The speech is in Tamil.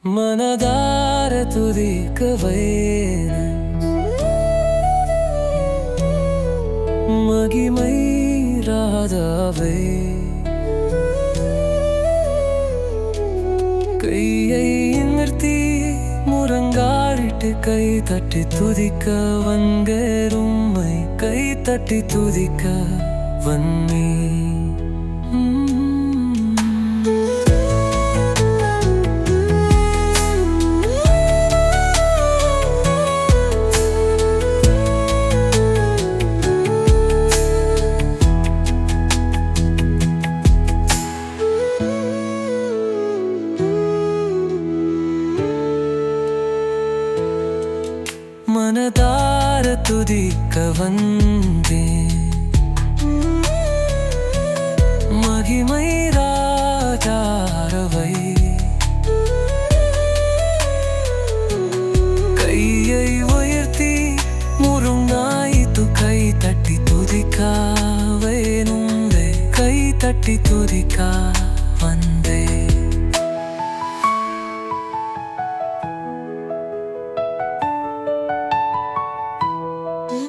மனதார துதிக்க வைரன் மகிமை ராதாவே கையை நிறுத்தி முரங்காடிட்டு கை தட்டி துதிக்க வந்தேரும்மை கை தட்டி துதிக்க வன்னே மனதார துதிக்க வந்தேன் மகிமை ராஜாரவை கையை உயர்த்தி முருங்காய்த்து கை தட்டி துதிக்க வேணுந்தே கை தட்டி துதிக்க வந்தே